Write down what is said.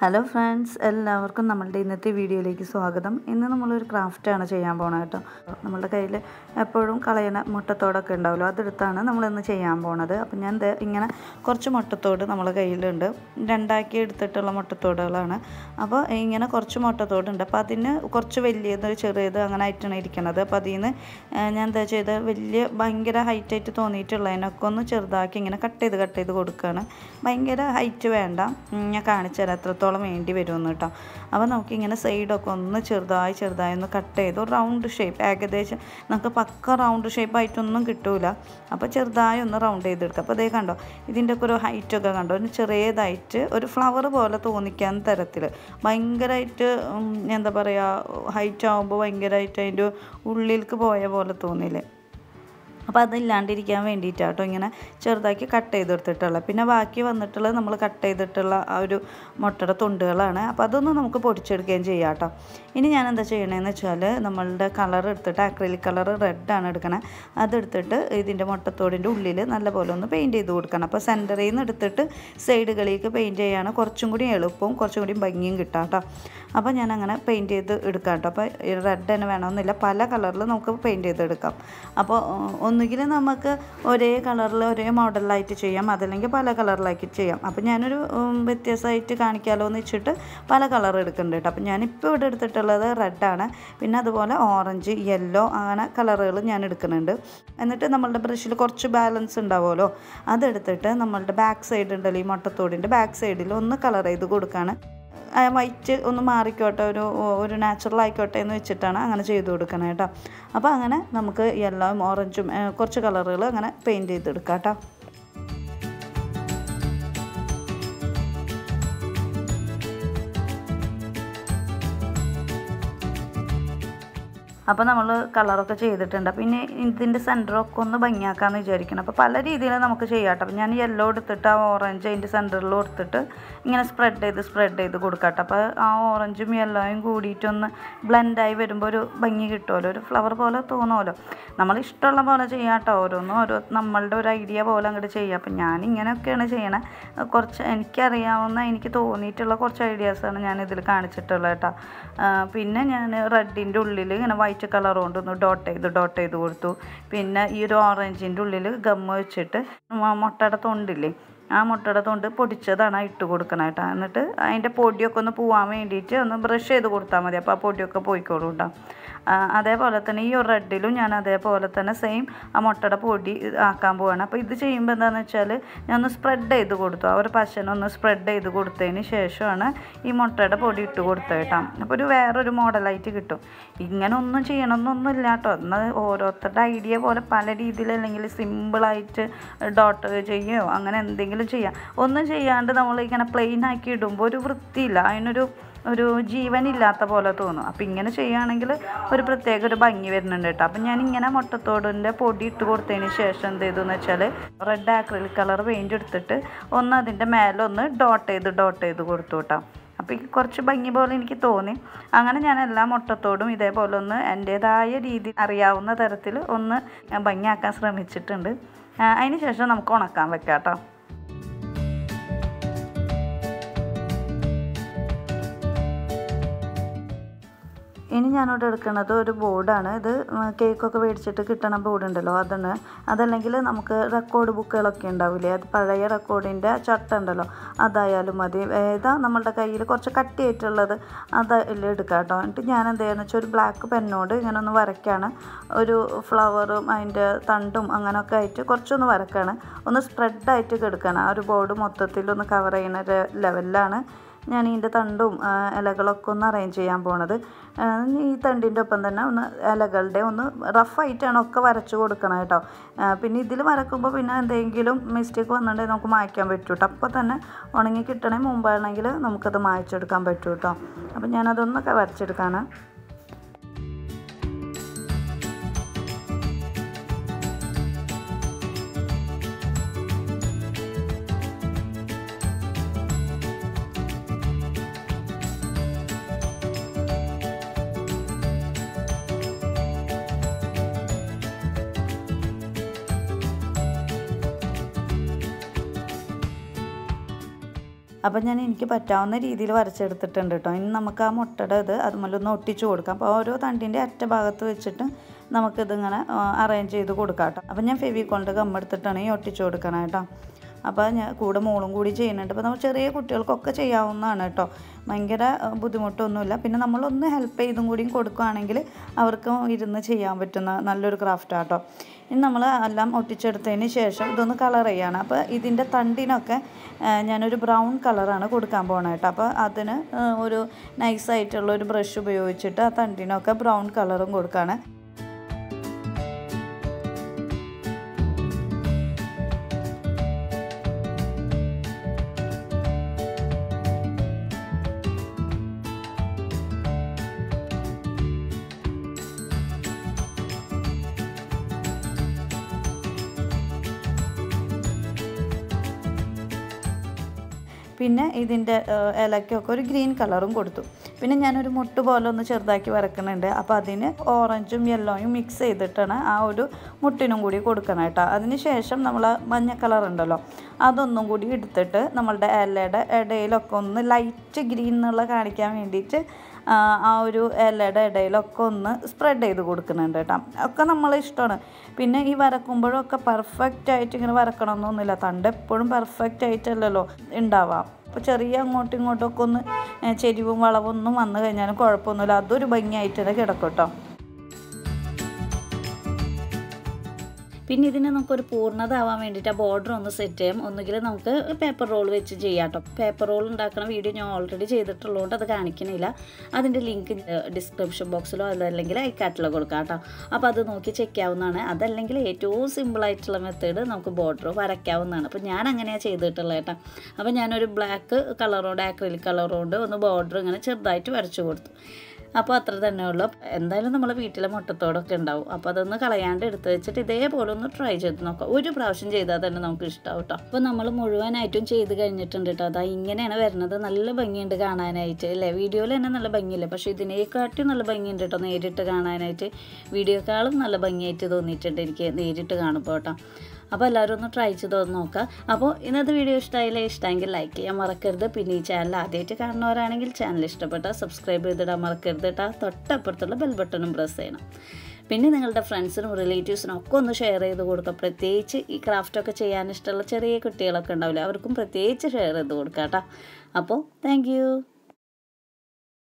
hello friends എല്ലാവർക്കും നമ്മളുടെ ഇന്നത്തെ വീഡിയോയിലേക്ക് സ്വാഗതം ഇന്ന് നമ്മളൊരു ക്രാഫ്റ്റാണ് ചെയ്യാൻ പോണത് കേട്ടോ നമ്മളുടെ കയ്യിൽ എപ്പോഴും കളയണ മുട്ടത്തോടൊക്കെ ഉണ്ടാവുമല്ലോ അതെടുത്താണ് നമ്മളിന്ന് ചെയ്യാൻ പോണത് അപ്പം ഞാൻ ദേ ഇങ്ങനെ കുറച്ച് മുട്ടത്തോട് നമ്മളെ കയ്യിലുണ്ട് രണ്ടാക്കി എടുത്തിട്ടുള്ള മുട്ടത്തോടുകളാണ് അപ്പോൾ ഇങ്ങനെ കുറച്ച് മുട്ടത്തോടുണ്ട് അപ്പോൾ അതിന് കുറച്ച് വലിയത് ചെറിയത് അങ്ങനെ ആയിട്ടാണ് ഇരിക്കുന്നത് അപ്പോൾ അതിൽ നിന്ന് ഞാൻ എന്താ ചെയ്ത് വലിയ ഭയങ്കര ഹൈറ്റായിട്ട് തോന്നിയിട്ടുള്ളതിനൊക്കെ ഒന്ന് ചെറുതാക്കി ഇങ്ങനെ കട്ട് ചെയ്ത് കട്ട് ചെയ്ത് കൊടുക്കുകയാണ് ഭയങ്കര ഹൈറ്റ് വേണ്ട ഉം, ഞാൻ കാണിച്ചു തരാം എത്രത്തോളം വേണ്ടി വരുമെന്ന് കേട്ടോ അപ്പോൾ നമുക്കിങ്ങനെ സൈഡൊക്കെ ഒന്ന് ചെറുതായി ചെറുതായി ഒന്ന് കട്ട് ചെയ്ത് ഒരു റൗണ്ട് ഷേപ്പ് ഏകദേശം നമുക്ക് പക്ക റൗണ്ട് ഷേപ്പ് ആയിട്ടൊന്നും കിട്ടൂല അപ്പോൾ ചെറുതായി ഒന്ന് റൗണ്ട് ചെയ്തെടുക്കുക അപ്പോൾ അതേ കണ്ടോ ഇതിൻ്റെ ഒക്കെ ഒരു ഹൈറ്റൊക്കെ കണ്ടോ ഒരു ചെറിയതായിട്ട് ഒരു ഫ്ലവർ പോലെ തോന്നിക്കാൻ തരത്തിൽ ഭയങ്കരമായിട്ട് ഉം, എന്താ പറയുക ഹൈറ്റ് ആകുമ്പോൾ ഭയങ്കരമായിട്ട് അതിൻ്റെ ഉള്ളിലേക്ക് പോയ പോലെ തോന്നില്ലേ അപ്പോൾ അതില്ലാണ്ടിരിക്കാൻ വേണ്ടിയിട്ടാട്ടോ ഇങ്ങനെ ചെറുതാക്കി കട്ട് ചെയ്തെടുത്തിട്ടുള്ളത് പിന്നെ ബാക്കി വന്നിട്ടുള്ളത് നമ്മൾ കട്ട് ചെയ്തിട്ടുള്ള ആ ഒരു മുട്ടയുടെ തുണ്ടുകളാണ് അപ്പോൾ അതൊന്നും നമുക്ക് പൊടിച്ചെടുക്കുകയും ചെയ്യാം കേട്ടോ ഇനി ഞാൻ എന്താ ചെയ്യണതെന്ന് വെച്ചാൽ നമ്മളുടെ കളർ എടുത്തിട്ട് അക്രലിക് കളർ റെഡാണ് എടുക്കണേ അതെടുത്തിട്ട് ഇതിൻ്റെ മുട്ടത്തോടിൻ്റെ ഉള്ളിൽ നല്ലപോലെ ഒന്ന് പെയിൻറ്റ് ചെയ്ത് കൊടുക്കണം അപ്പോൾ സെൻറ്ററിൽ നിന്ന് എടുത്തിട്ട് സൈഡുകളിലേക്ക് പെയിൻറ്റ് ചെയ്യാണ് കുറച്ചും കൂടി എളുപ്പവും കുറച്ചും കൂടി ഭംഗിയും കിട്ടാം കേട്ടോ അപ്പോൾ ഞാൻ അങ്ങനെ പെയിൻറ്റ് ചെയ്ത് എടുക്കാം കേട്ടോ അപ്പോൾ റെഡ് തന്നെ വേണമെന്നില്ല പല കളറിൽ നമുക്ക് പെയിൻറ്റ് ചെയ്ത് എടുക്കാം അപ്പോൾ ഒന്നുകിൽ നമുക്ക് ഒരേ കളറിൽ ഒരേ മോഡലായിട്ട് ചെയ്യാം അതല്ലെങ്കിൽ പല കളറിലാക്കി ചെയ്യാം അപ്പോൾ ഞാനൊരു ഉം, വ്യത്യാസമായിട്ട് കാണിക്കാമല്ലോ എന്ന് വെച്ചിട്ട് പല കളർ എടുക്കുന്നുണ്ട് കേട്ടോ അപ്പോൾ ഞാനിപ്പോൾ ഇവിടെ എടുത്തിട്ടുള്ളത് റെഡാണ് പിന്നെ അതുപോലെ ഓറഞ്ച് യെല്ലോ അങ്ങനെ കളറുകൾ ഞാൻ എടുക്കുന്നുണ്ട് എന്നിട്ട് നമ്മളുടെ ബ്രഷിൽ കുറച്ച് ബാലൻസ് ഉണ്ടാവുമല്ലോ അതെടുത്തിട്ട് നമ്മളുടെ ബാക്ക് സൈഡ് ഉണ്ടല്ലോ ഈ മുട്ടത്തോടിൻ്റെ ബാക്ക് സൈഡിൽ ഒന്ന് കളർ ചെയ്ത് കൊടുക്കുകയാണ് വൈറ്റ് ഒന്ന് മാറിക്കോട്ടെ ഒരു ഒരു നാച്ചുറൽ ആയിക്കോട്ടെ എന്ന് വെച്ചിട്ടാണ് അങ്ങനെ ചെയ്ത് കൊടുക്കണത് കേട്ടോ അപ്പോൾ അങ്ങനെ നമുക്ക് യെല്ലോയും ഓറഞ്ചും ഏഹ്, കുറച്ച് കളറുകൾ അങ്ങനെ പെയിൻറ്റ് ചെയ്തെടുക്കാം കേട്ടോ അപ്പോൾ നമ്മൾ കളറൊക്കെ ചെയ്തിട്ടുണ്ട് പിന്നെ ഇതിൻ്റെ സെൻറ്ററൊക്കെ ഒന്ന് ഭംഗിയാക്കാമെന്ന് വിചാരിക്കണം അപ്പോൾ പല രീതിയിൽ നമുക്ക് ചെയ്യാം കേട്ടോ അപ്പോൾ ഞാൻ യെല്ലോ എടുത്തിട്ട് ആ ഓറഞ്ച് അതിൻ്റെ സെൻറ്ററിൽ കൊടുത്തിട്ട് ഇങ്ങനെ സ്പ്രെഡ് ചെയ്ത് സ്പ്രെഡ് ചെയ്ത് കൊടുക്കാം കേട്ടോ അപ്പോൾ ആ ഓറഞ്ചും യെല്ലോയും കൂടിയിട്ടൊന്ന് ബ്ലെൻഡായി വരുമ്പോൾ ഒരു ഭംഗി കിട്ടുമല്ലോ ഒരു ഫ്ലവർ പോലെ തോന്നുമല്ലോ നമ്മൾ ഇഷ്ടമുള്ള പോലെ ചെയ്യാം കേട്ടോ ഓരോന്നും ഓരോ നമ്മളുടെ ഒരു ഐഡിയ പോലെ അങ്ങോട്ട് ചെയ്യാം അപ്പം ഞാൻ ഇങ്ങനെയൊക്കെയാണ് ചെയ്യണത് കുറച്ച് എനിക്കറിയാവുന്ന എനിക്ക് തോന്നിയിട്ടുള്ള കുറച്ച് ഐഡിയാസാണ് ഞാൻ ഇതിൽ കാണിച്ചിട്ടുള്ളത് കേട്ടോ ആ, പിന്നെ ഞാൻ റെഡിൻ്റെ ഉള്ളിൽ ഇങ്ങനെ വൈറ്റ് കളർ കൊണ്ട് ഒന്ന് ഡോട്ട് ചെയ്ത് ഡോട്ട് ചെയ്ത് കൊടുത്തു പിന്നെ ഈ ഒരു ഓറഞ്ചിൻ്റെ ഉള്ളിൽ ഗമ്മ് വെച്ചിട്ട് മ- മുട്ടയുടെ തൊണ്ടില്ലേ ആ മുട്ടയുടെ തൊണ്ട് പൊടിച്ചതാണ് ഇട്ട് കൊടുക്കണം കേട്ടോ എന്നിട്ട് അതിൻ്റെ പൊടിയൊക്കെ ഒന്ന് പോവാൻ വേണ്ടിയിട്ട് ഒന്ന് ബ്രഷ് ചെയ്ത് കൊടുത്താൽ മതി അപ്പോൾ ആ പൊടിയൊക്കെ പോയിക്കോളും കേട്ടോ ആ, അതേപോലെ തന്നെ ഈ ഒരു റെഡിലും ഞാൻ അതേപോലെ തന്നെ സെയിം ആ മുട്ടയുടെ പൊടി ആക്കാൻ പോവാണ് അപ്പോൾ ഇത് ചെയ്യുമ്പോൾ എന്താണെന്ന് വെച്ചാൽ ഞാൻ ഒന്ന് സ്പ്രെഡ് ചെയ്ത് കൊടുത്തു ആ ഒരു പശനൊന്ന് സ്പ്രെഡ് ചെയ്ത് കൊടുത്തതിന് ശേഷമാണ് ഈ മുട്ടയുടെ പൊടി ഇട്ട് കൊടുത്തത് കേട്ടോ അപ്പോൾ ഒരു വേറൊരു മോഡലായിട്ട് കിട്ടും ഇങ്ങനെ ഒന്നും ചെയ്യണമെന്നൊന്നുമില്ല കേട്ടോ എന്നാൽ ഓരോരുത്തരുടെ ഐഡിയ പോലെ പല രീതിയിൽ അല്ലെങ്കിൽ സിമ്പിളായിട്ട് ഡോട്ട് ചെയ്യുകയോ അങ്ങനെ എന്തെങ്കിലും ചെയ്യാം ഒന്നും ചെയ്യാണ്ട് നമ്മൾ ഇങ്ങനെ പ്ലെയിൻ ആക്കി ഇടുമ്പോൾ ഒരു വൃത്തിയില്ല അതിനൊരു ഒരു ജീവനില്ലാത്ത പോലെ തോന്നും അപ്പം ഇങ്ങനെ ചെയ്യുകയാണെങ്കിൽ ഒരു പ്രത്യേക ഒരു ഭംഗി വരുന്നുണ്ട് കേട്ടോ അപ്പം ഞാൻ ഇങ്ങനെ മുട്ടത്തോടിൻ്റെ പൊടി ഇട്ട് കൊടുത്തതിന് ശേഷം എന്ത് ചെയ്തു എന്ന് വെച്ചാൽ റെഡ് ആക്രിലിക് കളർ പെയിൻറ്റ് എടുത്തിട്ട് ഒന്ന് അതിൻ്റെ മേലെ ഒന്ന് ഡോട്ട് ചെയ്ത് ഡോട്ട് ചെയ്ത് കൊടുത്തു കേട്ടോ അപ്പോൾ ഈ കുറച്ച് ഭംഗി പോലെ എനിക്ക് തോന്നി അങ്ങനെ ഞാൻ എല്ലാ മുട്ടത്തോടും ഇതേപോലെ ഒന്ന് എൻ്റേതായ രീതി അറിയാവുന്ന തരത്തിൽ ഒന്ന് ഭംഗിയാക്കാൻ ശ്രമിച്ചിട്ടുണ്ട് ആ, അതിന് ശേഷം നമുക്ക് ഉണക്കാൻ വെക്കാം കേട്ടോ ഇനി ഞാനിവിടെ എടുക്കുന്നത് ഒരു ബോർഡാണ് ഇത് കേക്കൊക്കെ മേടിച്ചിട്ട് കിട്ടണ ബോർഡ് ഉണ്ടല്ലോ അതാണ് അതല്ലെങ്കിൽ നമുക്ക് റെക്കോർഡ് ബുക്കുകളൊക്കെ ഉണ്ടാവില്ലേ അത് പഴയ റെക്കോർഡിൻ്റെ ചട്ട ഉണ്ടല്ലോ അതായാലും മതി ഏതാ നമ്മളുടെ കയ്യിൽ കുറച്ച് കട്ടിയായിട്ടുള്ളത് അതിൽ എടുക്കാം കേട്ടോ എന്നിട്ട് ഞാൻ എന്ത് ചെയ്യുന്നത് വെച്ചാൽ ഒരു ബ്ലാക്ക് പെന്നോട് ഇങ്ങനെ ഒന്ന് വരയ്ക്കാണ് ഒരു ഫ്ലവറും അതിൻ്റെ തണ്ടും അങ്ങനെയൊക്കെ ആയിട്ട് കുറച്ചൊന്ന് വരക്കാണ് ഒന്ന് സ്പ്രെഡായിട്ട് കിടക്കണം ആ ഒരു ബോർഡ് മൊത്തത്തിൽ ഒന്ന് കവർ ചെയ്യുന്ന ഒരു ലെവലിലാണ് ഞാൻ ഇതിൻ്റെ തണ്ടും ആ, ഇലകളൊക്കെ ഒന്ന് അറേഞ്ച് ചെയ്യാൻ പോണത് ആ, ഈ തണ്ടിൻ്റെ ഒപ്പം തന്നെ ഒന്ന് ഇലകളുടെ ഒന്ന് റഫായിട്ടാണ് ഒക്കെ വരച്ച് കൊടുക്കണം കേട്ടോ ആ, പിന്നെ ഇതിൽ വരക്കുമ്പോൾ പിന്നെ എന്തെങ്കിലും മിസ്റ്റേക്ക് വന്നിട്ടുണ്ടെങ്കിൽ നമുക്ക് മായ്ക്കാൻ പറ്റും കേട്ടോ അപ്പോൾ തന്നെ ഉണങ്ങി കിട്ടണേ മുമ്പാണെങ്കിൽ നമുക്കത് മായ്ച്ചെടുക്കാൻ പറ്റും കേട്ടോ അപ്പം ഞാനതൊന്നൊക്കെ വരച്ചെടുക്കാണ് അപ്പം ഞാൻ എനിക്ക് പറ്റാവുന്ന രീതിയിൽ വരച്ചെടുത്തിട്ടുണ്ട് കേട്ടോ ഇനി നമുക്ക് ആ മുട്ടയുടെ ഇത് അതുപോലെ ഒന്ന് ഒട്ടിച്ചു കൊടുക്കാം അപ്പോൾ ഓരോ തണ്ടിൻ്റെ അറ്റ ഭാഗത്ത് വെച്ചിട്ട് നമുക്കിതിങ്ങനെ അറേഞ്ച് ചെയ്ത് കൊടുക്കാം കേട്ടോ അപ്പം ഞാൻ ഫെവിക്കോളിൻ്റെ ഗമ്മെടുത്തിട്ടാണ് ഈ ഒട്ടിച്ചു കൊടുക്കണം കേട്ടോ അപ്പോൾ ഞാൻ കൂടെ മോളും കൂടി ചെയ്യുന്നുണ്ട് അപ്പോൾ നമ്മൾ ചെറിയ കുട്ടികൾക്കൊക്കെ ചെയ്യാവുന്നതാണ് കേട്ടോ ഭയങ്കര അഹ്, ബുദ്ധിമുട്ടൊന്നുമില്ല പിന്നെ നമ്മളൊന്ന് ഹെൽപ്പ് ചെയ്തും കൂടിയും കൊടുക്കുകയാണെങ്കിൽ അവർക്ക് ഇരുന്ന് ചെയ്യാൻ പറ്റുന്ന നല്ലൊരു ക്രാഫ്റ്റാണ് കേട്ടോ ഇനി നമ്മൾ എല്ലാം ഒട്ടിച്ചെടുത്തതിന് ശേഷം ഇതൊന്ന് കളർ ചെയ്യാണ് അപ്പോൾ ഇതിൻ്റെ തണ്ടിനൊക്കെ ആ, ഞാനൊരു ബ്രൗൺ കളറാണ് കൊടുക്കാൻ പോകണത് കേട്ടോ അപ്പോൾ അതിന് ആ, ഒരു നൈസായിട്ടുള്ള ഒരു ബ്രഷ് ഉപയോഗിച്ചിട്ട് ആ തണ്ടിനൊക്കെ ബ്രൗൺ കളറും കൊടുക്കുകയാണ് പിന്നെ ഇതിൻ്റെ ഇലയ്ക്കൊക്കെ ഒരു ഗ്രീൻ കളറും കൊടുത്തു പിന്നെ ഞാനൊരു മുട്ട് പോലെ ഒന്ന് ചെറുതാക്കി വരക്കുന്നുണ്ട് അപ്പോൾ അതിന് ഓറഞ്ചും യെല്ലോയും മിക്സ് ചെയ്തിട്ടാണ് ആ ഒരു മുട്ടിനും കൂടി കൊടുക്കണം കേട്ടോ അതിന് ശേഷം നമ്മൾ മഞ്ഞ കളർ ഉണ്ടല്ലോ അതൊന്നും കൂടി എടുത്തിട്ട് നമ്മളുടെ ഇലയുടെ ഇടയിലൊക്കെ ഒന്ന് ലൈറ്റ് ഗ്രീൻ എന്നുള്ള കാണിക്കാൻ വേണ്ടിയിട്ട് ആ, ആ ഒരു ഇലയുടെ ഇടയിലൊക്കെ ഒന്ന് സ്പ്രെഡ് ചെയ്ത് കൊടുക്കുന്നുണ്ട് കേട്ടോ ഒക്കെ നമ്മളെ ഇഷ്ടമാണ് പിന്നെ ഈ വരക്കുമ്പോഴൊക്കെ പെർഫെക്റ്റ് ആയിട്ട് ഇങ്ങനെ വരക്കണമെന്നൊന്നുമില്ല തണ്ട് എപ്പോഴും പെർഫെക്റ്റ് ആയിട്ടല്ലല്ലോ ഉണ്ടാവാം അപ്പോൾ ചെറിയ അങ്ങോട്ടും ഇങ്ങോട്ടും ഒക്കെ ഒന്ന് ഏ, ചെരിവും വളവൊന്നും വന്നു കഴിഞ്ഞാലും കുഴപ്പമൊന്നുമില്ല അതൊരു ഭംഗിയായിട്ട് തന്നെ കിടക്കും കേട്ടോ പിന്നെ ഇതിന് നമുക്കൊരു പൂർണ്ണത ആവാൻ വേണ്ടിയിട്ട് ആ ബോർഡർ ഒന്ന് സെറ്റ് ചെയ്യാം ഒന്നുകിൽ നമുക്ക് പേപ്പർ റോൾ വെച്ച് ചെയ്യാം കേട്ടോ പേപ്പർ റോൾ ഉണ്ടാക്കുന്ന വീഡിയോ ഞാൻ ഓൾറെഡി ചെയ്തിട്ടുള്ളതുകൊണ്ട് അത് കാണിക്കണില്ല അതിൻ്റെ ലിങ്ക് ഡിസ്ക്രിപ്ഷൻ ബോക്സിലോ അതല്ലെങ്കിൽ ഐക്കാട്ടിലോ കൊടുക്കാം കേട്ടോ അപ്പോൾ അത് നോക്കി ചെക്ക് ചെയ്യാവുന്നതാണ് അതല്ലെങ്കിൽ ഏറ്റവും സിമ്പിളായിട്ടുള്ള മെത്തേഡ് നമുക്ക് ബോർഡർ വരയ്ക്കാവുന്നതാണ് അപ്പോൾ ഞാൻ അങ്ങനെയാണ് ചെയ്തിട്ടുള്ളത് കേട്ടോ അപ്പോൾ ഞാനൊരു ബ്ലാക്ക് കളറോണ്ട് ആക്രിലിക് കളറോണ്ട് ഒന്ന് ബോർഡർ ഇങ്ങനെ ചെറുതായിട്ട് വരച്ചു കൊടുത്തു അപ്പോൾ അത്ര തന്നെ ഉള്ളൂ എന്തായാലും നമ്മളെ വീട്ടിലെ മുട്ടത്തോടൊക്കെ ഉണ്ടാവും അപ്പോൾ അതൊന്ന് കളയാണ്ട് എടുത്ത് വെച്ചിട്ട് ഇതേപോലെ ഒന്ന് ട്രൈ ചെയ്ത് നോക്കാം ഒരു പ്രാവശ്യം ചെയ്താൽ തന്നെ നമുക്ക് ഇഷ്ടമാവും കേട്ടോ അപ്പോൾ നമ്മൾ മുഴുവനായിട്ടും ചെയ്ത് കഴിഞ്ഞിട്ടുണ്ട് കേട്ടോ അതാ ഇങ്ങനെയാണ് വരുന്നത് നല്ല ഭംഗിയുണ്ട് കാണാനായിട്ട് അല്ലേ വീഡിയോയിൽ തന്നെ നല്ല ഭംഗിയില്ല പക്ഷേ ഇതിനേക്കാട്ടും നല്ല ഭംഗിയുണ്ട് കേട്ടോ നേരിട്ട് കാണാനായിട്ട് വീഡിയോക്കാളും നല്ല ഭംഗിയായിട്ട് തോന്നിയിട്ടുണ്ട് എനിക്ക് നേരിട്ട് കാണുമ്പോൾ കേട്ടോ അപ്പോൾ എല്ലാവരും ഒന്ന് ട്രൈ ചെയ്ത് ഒന്ന് നോക്കുക അപ്പോൾ ഇന്നത്തെ വീഡിയോ ഇഷ്ടമായില്ലേ ഇഷ്ടമെങ്കിൽ ലൈക്ക് ചെയ്യാൻ മറക്കരുത് പിന്നെ ഈ ചാനൽ ആദ്യമായിട്ട് കാണുന്നവരാണെങ്കിൽ ചാനൽ ഇഷ്ടപ്പെട്ടാൽ സബ്സ്ക്രൈബ് ചെയ്തിടാൻ മറക്കരുത് കേട്ടോ തൊട്ടപ്പുറത്തുള്ള ബെൽ ബട്ടണും പ്രസ് ചെയ്യണം പിന്നെ നിങ്ങളുടെ ഫ്രണ്ട്സിനും റിലേറ്റീവ്സിനും ഒക്കെ ഒന്ന് ഷെയർ ചെയ്ത് കൊടുക്കുക പ്രത്യേകിച്ച് ഈ ക്രാഫ്റ്റൊക്കെ ചെയ്യാൻ ഇഷ്ടമുള്ള ചെറിയ കുട്ടികളൊക്കെ ഉണ്ടാവില്ലേ അവർക്കും പ്രത്യേകിച്ച് ഷെയർ ചെയ്ത് കൊടുക്കുക കേട്ടോ അപ്പോൾ താങ്ക്